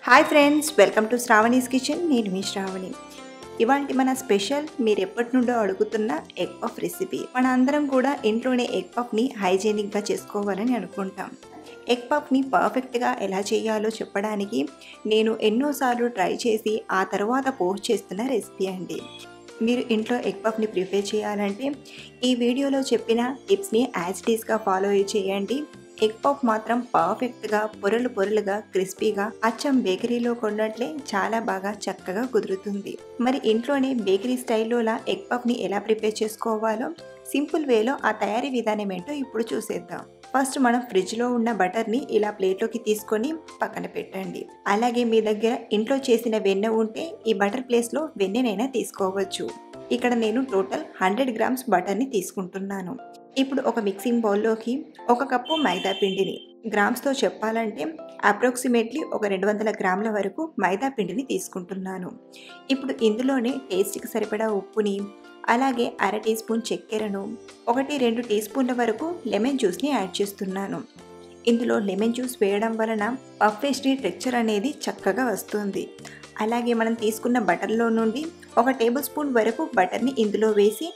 hi friends welcome to Sravani's kitchen నేను మీ శ్రావణి ఇవాళ మన స్పెషల్ మీరు ఎప్పటి నుండో అడుగుతున్న ఎగ్ పఫ్ రెసిపీ మన అందరం కూడా ఇంట్లోనే ఎగ్ పఫ్ని హైజీనిక్గా చేసుకోవాలని అనుకుంటాం ఎగ్ పఫ్ని పర్ఫెక్ట్గా ఎలా చేయాలో చెప్పడానికి నేను ఎన్నోసార్లు ట్రై చేసి ఆ తర్వాత పోస్ట్ చేస్తున్న రెసిపీ అండి మీరు ఇంట్లో ఎగ్ పఫ్ని ప్రిపేర్ చేయాలంటే ఈ వీడియోలో చెప్పిన టిప్స్ని యాజ్ టీస్గా ఫాలో చేయండి ఎగ్ పఫ్ మాత్రం పర్ఫెక్ట్గా పొరలు పొరలుగా క్రిస్పీగా అచ్చం బేకరీలో కొన్నట్లే చాలా బాగా చక్కగా కుదురుతుంది మరి ఇంట్లోనే బేకరీ స్టైల్లోలా ఎగ్ పఫ్ని ఎలా ప్రిపేర్ చేసుకోవాలో సింపుల్ వేలో ఆ తయారీ విధానం ఏంటో ఇప్పుడు చూసేద్దాం ఫస్ట్ మనం ఫ్రిడ్జ్లో ఉన్న బటర్ని ఇలా ప్లేట్లోకి తీసుకొని పక్కన పెట్టండి అలాగే మీ దగ్గర ఇంట్లో చేసిన వెన్న ఉంటే ఈ బటర్ ప్లేస్లో వెన్నెనైనా తీసుకోవచ్చు ఇక్కడ నేను టోటల్ హండ్రెడ్ గ్రామ్స్ బటర్ని తీసుకుంటున్నాను ఇప్పుడు ఒక మిక్సింగ్ బౌల్లోకి ఒక కప్పు మైదా పిండిని గ్రామ్స్తో చెప్పాలంటే అప్రాక్సిమేట్లీ ఒక రెండు వందల గ్రాముల వరకు మైదా పిండిని తీసుకుంటున్నాను ఇప్పుడు ఇందులోనే టేస్ట్కి సరిపడా ఉప్పుని అలాగే అర టీ స్పూన్ చక్కెరను ఒకటి రెండు టీ స్పూన్ల వరకు లెమన్ జ్యూస్ని యాడ్ చేస్తున్నాను ఇందులో లెమన్ జ్యూస్ వేయడం వలన పఫ్ పేస్ట్రీ టెక్చర్ అనేది చక్కగా వస్తుంది అలాగే మనం తీసుకున్న బటర్లో నుండి ఒక టేబుల్ స్పూన్ వరకు బటర్ని ఇందులో వేసి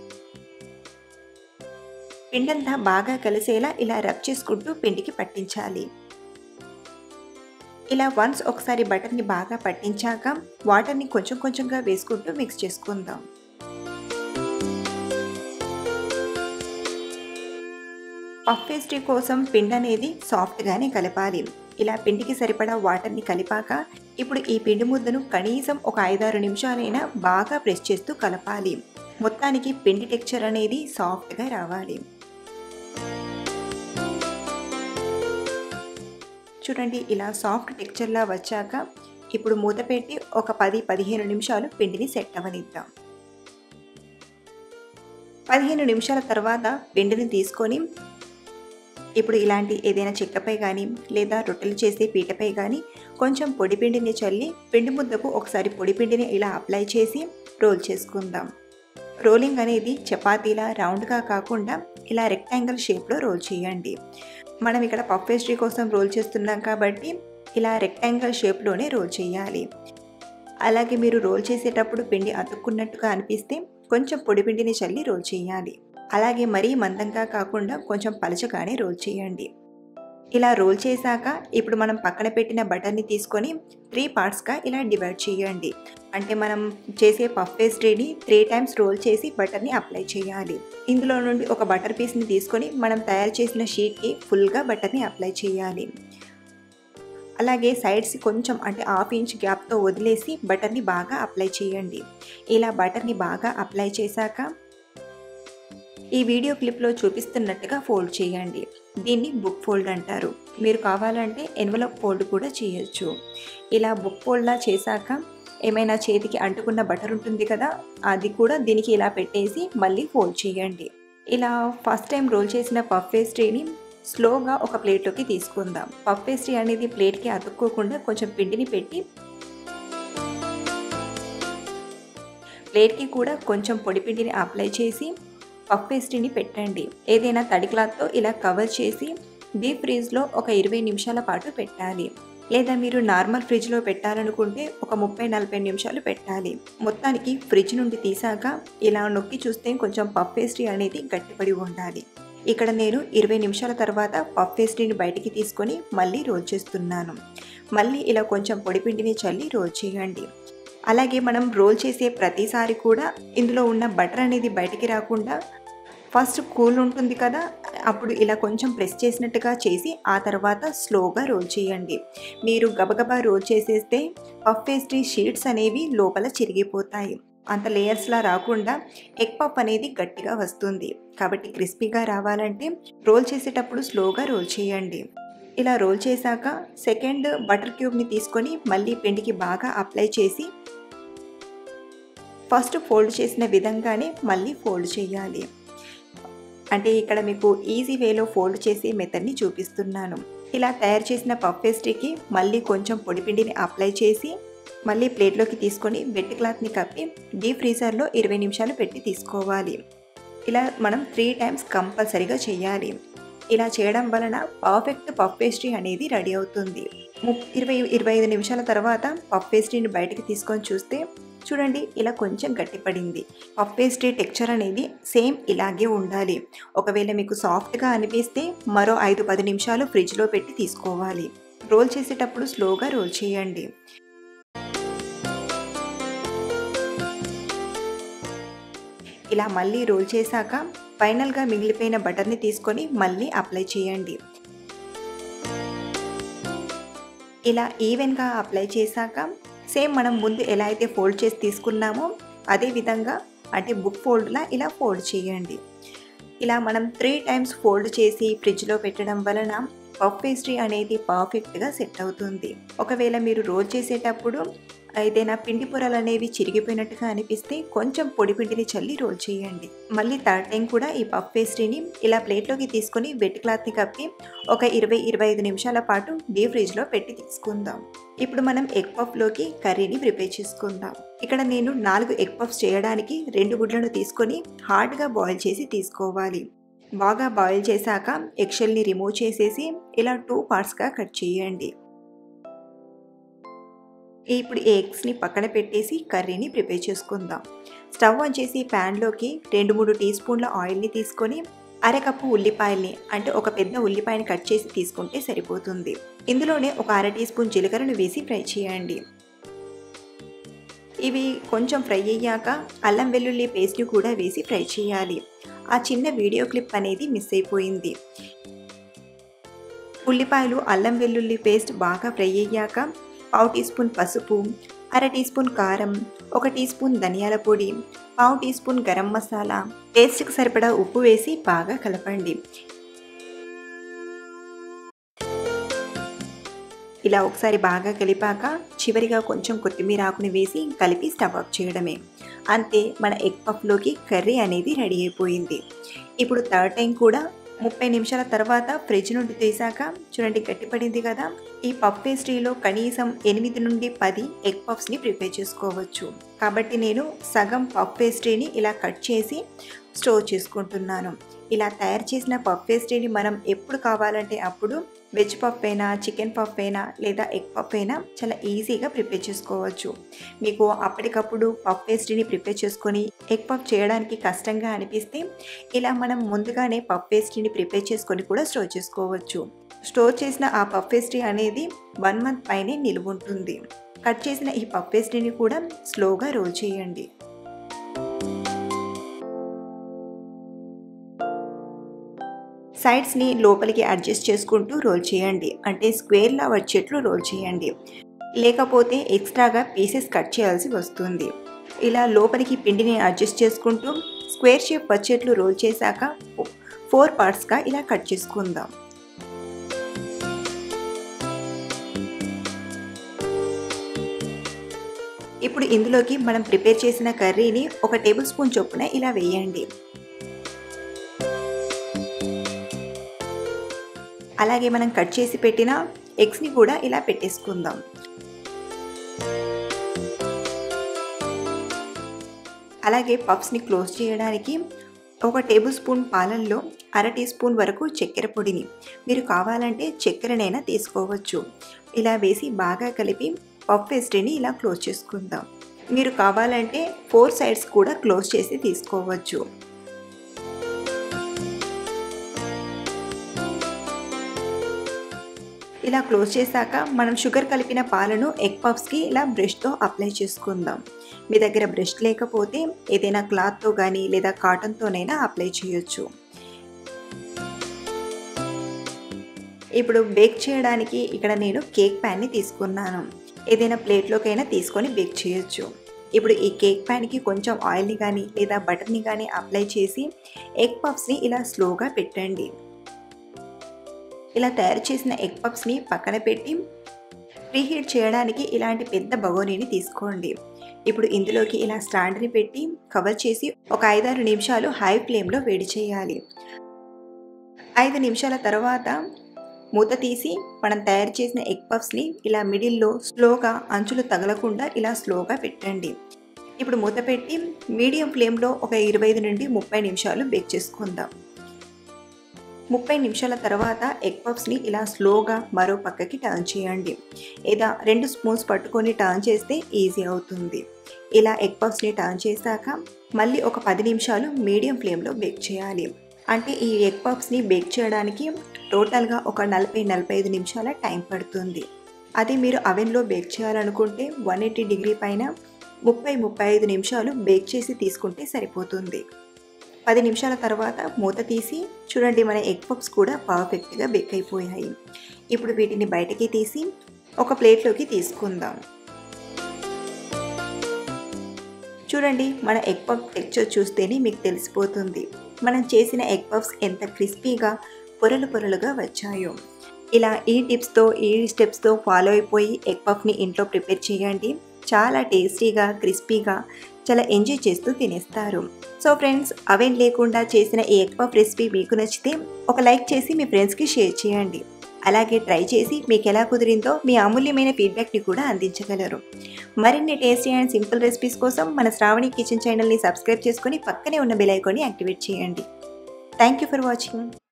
పిండంతా బాగా కలిసేలా ఇలా రబ్ చేసుకుంటూ పిండికి పట్టించాలి ఇలా వన్స్ ఒకసారి బటర్ని బాగా పట్టించాక వాటర్ని కొంచెం కొంచెంగా వేసుకుంటూ మిక్స్ చేసుకుందాం పఫ్ పేస్ట్రీ కోసం పిండి అనేది సాఫ్ట్గానే కలపాలి ఇలా పిండికి సరిపడా వాటర్ని కలిపాక ఇప్పుడు ఈ పిండి ముద్దను కనీసం ఒక ఐదారు నిమిషాలైనా బాగా ప్రెస్ చేస్తూ కలపాలి మొత్తానికి పిండి టెక్చర్ అనేది సాఫ్ట్గా రావాలి చూడండి ఇలా సాఫ్ట్ టెక్చర్లా వచ్చాక ఇప్పుడు మూత పెట్టి ఒక పది పదిహేను నిమిషాలు పిండిని సెట్ అవ్వనిద్దాం పదిహేను నిమిషాల తర్వాత పిండిని తీసుకొని ఇప్పుడు ఇలాంటి ఏదైనా చెక్కపై కానీ లేదా రొట్టెలు చేసే పీటపై కానీ కొంచెం పొడి పిండిని చల్లి పిండి ముద్దకు ఒకసారి పొడి పిండిని ఇలా అప్లై చేసి రోల్ చేసుకుందాం రోలింగ్ అనేది చపాతీలా రౌండ్గా కాకుండా ఇలా రెక్టాంగిల్ షేప్లో రోల్ చేయండి మనం ఇక్కడ పఫ్ పేస్ట్రీ కోసం రోల్ చేస్తున్నాం కాబట్టి ఇలా రెక్టాంగిల్ షేప్లోనే రోల్ చేయాలి అలాగే మీరు రోల్ చేసేటప్పుడు పిండి అతుక్కున్నట్టుగా అనిపిస్తే కొంచెం పొడి పిండిని చల్లి రోల్ చేయాలి అలాగే మరీ మందంగా కాకుండా కొంచెం పలచగానే రోల్ చేయండి ఇలా రోల్ చేశాక ఇప్పుడు మనం పక్కన పెట్టిన బటర్ని తీసుకొని త్రీ పార్ట్స్గా ఇలా డివైడ్ చేయండి అంటే మనం చేసే పఫ్ పేస్ట్రీని త్రీ టైమ్స్ రోల్ చేసి బటర్ని అప్లై చేయాలి ఇందులో నుండి ఒక బటర్ పీస్ని తీసుకొని మనం తయారు చేసిన షీట్కి ఫుల్గా బటర్ని అప్లై చేయాలి అలాగే సైడ్స్ కొంచెం అంటే హాఫ్ ఇంచ్ గ్యాప్తో వదిలేసి బటర్ని బాగా అప్లై చేయండి ఇలా బటర్ని బాగా అప్లై చేశాక ఈ వీడియో క్లిప్లో చూపిస్తున్నట్టుగా ఫోల్డ్ చేయండి దీన్ని బుక్ ఫోల్డ్ అంటారు మీరు కావాలంటే ఎన్వలప్ ఫోల్డ్ కూడా చేయొచ్చు ఇలా బుక్ ఫోల్డ్లా చేశాక ఏమైనా చేతికి అంటుకున్న బటర్ ఉంటుంది కదా అది కూడా దీనికి ఇలా పెట్టేసి మళ్ళీ ఫోల్డ్ చేయండి ఇలా ఫస్ట్ టైం రోల్ చేసిన పఫ్ పేస్ట్రీని స్లోగా ఒక ప్లేట్లోకి తీసుకుందాం పఫ్ పేస్ట్రీ అనేది ప్లేట్కి అతుక్కోకుండా కొంచెం పిండిని పెట్టి ప్లేట్కి కూడా కొంచెం పొడి పిండిని అప్లై చేసి పఫ్ పేస్ట్రీని పెట్టండి ఏదైనా తడి క్లాత్తో ఇలా కవర్ చేసి డీప్ ఫ్రీజ్లో ఒక ఇరవై నిమిషాల పాటు పెట్టాలి లేదా మీరు నార్మల్ ఫ్రిడ్జ్లో పెట్టాలనుకుంటే ఒక ముప్పై నలభై నిమిషాలు పెట్టాలి మొత్తానికి ఫ్రిడ్జ్ నుండి తీసాక ఇలా నొక్కి చూస్తే కొంచెం పఫ్ పేస్ట్రీ అనేది గట్టిపడి ఉండాలి ఇక్కడ నేను ఇరవై నిమిషాల తర్వాత పఫ్ పేస్ట్రీని బయటికి తీసుకొని మళ్ళీ రోల్ చేస్తున్నాను మళ్ళీ ఇలా కొంచెం పొడిపిండిని చల్లి రోల్ చేయండి అలాగే మనం రోల్ చేసే ప్రతిసారి కూడా ఇందులో ఉన్న బటర్ అనేది బయటికి రాకుండా ఫస్ట్ కూల్ ఉంటుంది కదా అప్పుడు ఇలా కొంచెం ప్రెస్ చేసినట్టుగా చేసి ఆ తర్వాత స్లోగా రోల్ చేయండి మీరు గబగబా రోల్ చేసేస్తే పఫ్ పేస్ట్రీ షీట్స్ అనేవి లోపల చిరిగిపోతాయి అంత లేయర్స్లా రాకుండా ఎగ్ పఫ్ అనేది గట్టిగా వస్తుంది కాబట్టి క్రిస్పీగా రావాలంటే రోల్ చేసేటప్పుడు స్లోగా రోల్ చేయండి ఇలా రోల్ చేశాక సెకండ్ బటర్ క్యూబ్ని తీసుకొని మళ్ళీ పిండికి బాగా అప్లై చేసి ఫస్ట్ ఫోల్డ్ చేసిన విధంగానే మళ్ళీ ఫోల్డ్ చేయాలి అంటే ఇక్కడ మీకు ఈజీ వేలో ఫోల్డ్ చేసే మెథడ్ని చూపిస్తున్నాను ఇలా తయారు చేసిన పఫ్ పేస్ట్రీకి మళ్ళీ కొంచెం పొడిపిండిని అప్లై చేసి మళ్ళీ ప్లేట్లోకి తీసుకొని వెట్ క్లాత్ని కప్పి డీప్ ఫ్రీజర్లో ఇరవై నిమిషాలు పెట్టి తీసుకోవాలి ఇలా మనం త్రీ టైమ్స్ కంపల్సరీగా చేయాలి ఇలా చేయడం వలన పర్ఫెక్ట్ పఫ్ పేస్ట్రీ అనేది రెడీ అవుతుంది ముప్ ఇరవై ఇరవై ఐదు నిమిషాల తర్వాత పఫ్ పేస్ట్రీని బయటికి తీసుకొని చూస్తే చూడండి ఇలా కొంచెం గట్టిపడింది పఫ్ పేస్ట్రీ టెక్చర్ అనేది సేమ్ ఇలాగే ఉండాలి ఒకవేళ మీకు సాఫ్ట్గా అనిపిస్తే మరో ఐదు పది నిమిషాలు ఫ్రిడ్జ్లో పెట్టి తీసుకోవాలి రోల్ చేసేటప్పుడు స్లోగా రోల్ చేయండి ఇలా మళ్ళీ రోల్ చేశాక ఫైనల్గా మిగిలిపోయిన బటర్ని తీసుకొని మళ్ళీ అప్లై చేయండి ఇలా ఈవెన్గా అప్లై చేశాక సేమ్ మనం ముందు ఎలా అయితే ఫోల్డ్ చేసి తీసుకున్నామో అదే విధంగా అంటే బుక్ ఫోల్డ్లా ఇలా ఫోల్డ్ చేయండి ఇలా మనం త్రీ టైమ్స్ ఫోల్డ్ చేసి ఫ్రిడ్జ్లో పెట్టడం వలన పఫ్ పేస్ట్రీ అనేది పర్ఫెక్ట్గా సెట్ అవుతుంది ఒకవేళ మీరు రోల్ చేసేటప్పుడు ఏదైనా పిండి పొరలు అనేవి చిరిగిపోయినట్టుగా అనిపిస్తే కొంచెం పొడి పిండిని చల్లి రోల్ చేయండి మళ్ళీ థర్డ్ టైం కూడా ఈ పఫ్ పేస్ట్రీని ఇలా ప్లేట్లోకి తీసుకొని వెట్ క్లాత్ని కప్పి ఒక ఇరవై ఇరవై ఐదు నిమిషాల పాటు డీప్ ఫ్రిడ్జ్లో పెట్టి తీసుకుందాం ఇప్పుడు మనం ఎగ్ పఫ్లోకి కర్రీని ప్రిపేర్ చేసుకుందాం ఇక్కడ నేను నాలుగు ఎగ్ పఫ్స్ చేయడానికి రెండు గుడ్లను తీసుకొని హార్డ్గా బాయిల్ చేసి తీసుకోవాలి బాగా బాయిల్ చేశాక ఎగ్షెల్ని రిమూవ్ చేసేసి ఇలా టూ పార్ట్స్గా కట్ చేయండి ఇప్పుడు ఈ ఎగ్స్ని పక్కన పెట్టేసి కర్రీని ప్రిపేర్ చేసుకుందాం స్టవ్ ఆన్ చేసి ప్యాన్లోకి రెండు మూడు టీ స్పూన్ల ఆయిల్ని తీసుకొని అరకప్పు ఉల్లిపాయల్ని అంటే ఒక పెద్ద ఉల్లిపాయని కట్ చేసి తీసుకుంటే సరిపోతుంది ఇందులోనే ఒక అర టీ స్పూన్ జీలకర్రను వేసి ఫ్రై చేయండి ఇవి కొంచెం ఫ్రై అయ్యాక అల్లం వెల్లుల్లి పేస్ట్ని కూడా వేసి ఫ్రై చేయాలి ఆ చిన్న వీడియో క్లిప్ అనేది మిస్ అయిపోయింది ఉల్లిపాయలు అల్లం వెల్లుల్లి పేస్ట్ బాగా ఫ్రై అయ్యాక పావు టీ స్పూన్ పసుపు అర టీ స్పూన్ కారం ఒక టీ స్పూన్ ధనియాల పొడి పావు టీ స్పూన్ గరం మసాలా టేస్ట్కి సరిపడా ఉప్పు వేసి బాగా కలపండి ఇలా ఒకసారి బాగా కలిపాక చివరిగా కొంచెం కొత్తిమీర ఆకుని వేసి కలిపి స్టవ్ ఆఫ్ చేయడమే అంతే మన ఎగ్ పఫ్లోకి కర్రీ అనేది రెడీ అయిపోయింది ఇప్పుడు థర్డ్ టైం కూడా ముప్పై నిమిషాల తర్వాత ఫ్రిడ్జ్ నుండి తీసాక చూడండి గట్టిపడింది కదా ఈ పఫ్ పేస్ట్రీలో కనీసం ఎనిమిది నుండి పది ఎగ్ పఫ్స్ని ప్రిపేర్ చేసుకోవచ్చు కాబట్టి నేను సగం పఫ్ పేస్ట్రీని ఇలా కట్ చేసి స్టోర్ చేసుకుంటున్నాను ఇలా తయారు చేసిన పఫ్ పేస్ట్రీని మనం ఎప్పుడు కావాలంటే అప్పుడు వెజ్ పఫ్ అయినా చికెన్ పఫ్ అయినా లేదా ఎగ్ పఫ్ అయినా చాలా ఈజీగా ప్రిపేర్ చేసుకోవచ్చు మీకు అప్పటికప్పుడు పఫ్ పేస్ట్రీని ప్రిపేర్ చేసుకొని ఎగ్ పఫ్ చేయడానికి కష్టంగా అనిపిస్తే ఇలా మనం ముందుగానే పఫ్ పేస్ట్రీని ప్రిపేర్ చేసుకొని కూడా స్టోర్ చేసుకోవచ్చు స్టోర్ చేసిన ఆ పఫ్ పేస్ట్రీ అనేది వన్ మంత్ పైనే నిలువ ఉంటుంది కట్ చేసిన ఈ పఫ్ పేస్ట్రీని కూడా స్లోగా రోల్ చేయండి సైడ్స్ని లోపలికి అడ్జస్ట్ చేసుకుంటూ రోల్ చేయండి అంటే స్క్వేర్లా వచ్చేట్లు రోల్ చేయండి లేకపోతే ఎక్స్ట్రాగా పీసెస్ కట్ చేయాల్సి వస్తుంది ఇలా లోపలికి పిండిని అడ్జస్ట్ చేసుకుంటూ స్క్వేర్ షేప్ వచ్చేట్లు రోల్ చేశాక ఫోర్ పార్ట్స్గా ఇలా కట్ చేసుకుందాం ఇప్పుడు ఇందులోకి మనం ప్రిపేర్ చేసిన కర్రీని ఒక టేబుల్ స్పూన్ చొప్పున ఇలా వేయండి అలాగే మనం కట్ చేసి పెట్టిన ఎగ్స్ని కూడా ఇలా పెట్టేసుకుందాం అలాగే పఫ్స్ని క్లోజ్ చేయడానికి ఒక టేబుల్ స్పూన్ పాలల్లో అర టీ స్పూన్ వరకు చక్కెర పొడిని మీరు కావాలంటే చక్కెరనైనా తీసుకోవచ్చు ఇలా వేసి బాగా కలిపి పఫ్ పేస్ట్రీని ఇలా క్లోజ్ చేసుకుందాం మీరు కావాలంటే ఫోర్ సైడ్స్ కూడా క్లోజ్ చేసి తీసుకోవచ్చు ఇలా క్లోజ్ చేశాక మనం షుగర్ కలిపిన పాలను ఎగ్ పఫ్స్కి ఇలా బ్రష్తో అప్లై చేసుకుందాం మీ దగ్గర బ్రష్ లేకపోతే ఏదైనా క్లాత్తో కానీ లేదా కాటన్తోనైనా అప్లై చేయొచ్చు ఇప్పుడు బేక్ చేయడానికి ఇక్కడ నేను కేక్ ప్యాన్ని తీసుకున్నాను ఏదైనా ప్లేట్లోకైనా తీసుకొని బేక్ చేయొచ్చు ఇప్పుడు ఈ కేక్ ప్యాన్కి కొంచెం ఆయిల్ని కానీ లేదా బటర్ని కానీ అప్లై చేసి ఎగ్ పఫ్స్ని ఇలా స్లోగా పెట్టండి ఇలా తయారు చేసిన ఎగ్ పఫ్స్ని పక్కన పెట్టి ప్రీహీట్ చేయడానికి ఇలాంటి పెద్ద బగోనీని తీసుకోండి ఇప్పుడు ఇందులోకి ఇలా స్టాండ్ని పెట్టి కవర్ చేసి ఒక ఐదారు నిమిషాలు హై ఫ్లేమ్లో వేడి చేయాలి ఐదు నిమిషాల తర్వాత మూత తీసి మనం తయారు చేసిన ఎగ్ పఫ్స్ని ఇలా మిడిల్లో స్లోగా అంచులు తగలకుండా ఇలా స్లోగా పెట్టండి ఇప్పుడు మూత పెట్టి మీడియం ఫ్లేమ్లో ఒక ఇరవై ఐదు నుండి ముప్పై నిమిషాలు బేక్ చేసుకుందాం ముప్పై నిమిషాల తర్వాత ఎగ్ పఫ్స్ని ఇలా స్లోగా మరో పక్కకి టర్న్ చేయండి లేదా రెండు స్పూన్స్ పట్టుకొని టర్న్ చేస్తే ఈజీ అవుతుంది ఇలా ఎగ్ పఫ్స్ని టర్న్ చేశాక మళ్ళీ ఒక పది నిమిషాలు మీడియం ఫ్లేమ్లో బేక్ చేయాలి అంటే ఈ ఎగ్ పఫ్స్ని బేక్ చేయడానికి టోటల్గా ఒక నలభై నలభై ఐదు నిమిషాల టైం పడుతుంది అదే మీరు అవెన్లో బేక్ చేయాలనుకుంటే వన్ ఎయిటీ డిగ్రీ పైన ముప్పై ముప్పై ఐదు నిమిషాలు బేక్ చేసి తీసుకుంటే సరిపోతుంది పది నిమిషాల తర్వాత మూత తీసి చూడండి మన ఎగ్ పఫ్స్ కూడా పర్ఫెక్ట్గా బేక్ అయిపోయాయి ఇప్పుడు వీటిని బయటకి తీసి ఒక ప్లేట్లోకి తీసుకుందాం చూడండి మన ఎగ్ పఫ్ టెక్చర్ చూస్తేనే మీకు తెలిసిపోతుంది మనం చేసిన ఎగ్ పఫ్స్ ఎంత క్రిస్పీగా పొరలు పొరలుగా వచ్చాయో ఇలా ఈ టిప్స్తో ఈ స్టెప్స్తో ఫాలో అయిపోయి ఎగ్ పఫ్ని ఇంట్లో ప్రిపేర్ చేయండి చాలా టేస్టీగా క్రిస్పీగా చాలా ఎంజాయ్ చేస్తూ తినేస్తారు సో ఫ్రెండ్స్ అవెన్ లేకుండా చేసిన ఈ ఎగ్ పఫ్ రెసిపీ మీకు నచ్చితే ఒక లైక్ చేసి మీ ఫ్రెండ్స్కి షేర్ చేయండి అలాగే ట్రై చేసి మీకు ఎలా కుదిరిందో మీ అమూల్యమైన ఫీడ్బ్యాక్ని కూడా అందించగలరు మరిన్ని టేస్టీ అండ్ సింపుల్ రెసిపీస్ కోసం మన శ్రావణి కిచెన్ ఛానల్ని సబ్స్క్రైబ్ చేసుకొని పక్కనే ఉన్న బెల్ ఐకాన్ని యాక్టివేట్ చేయండి థ్యాంక్ యూ ఫర్ వాచింగ్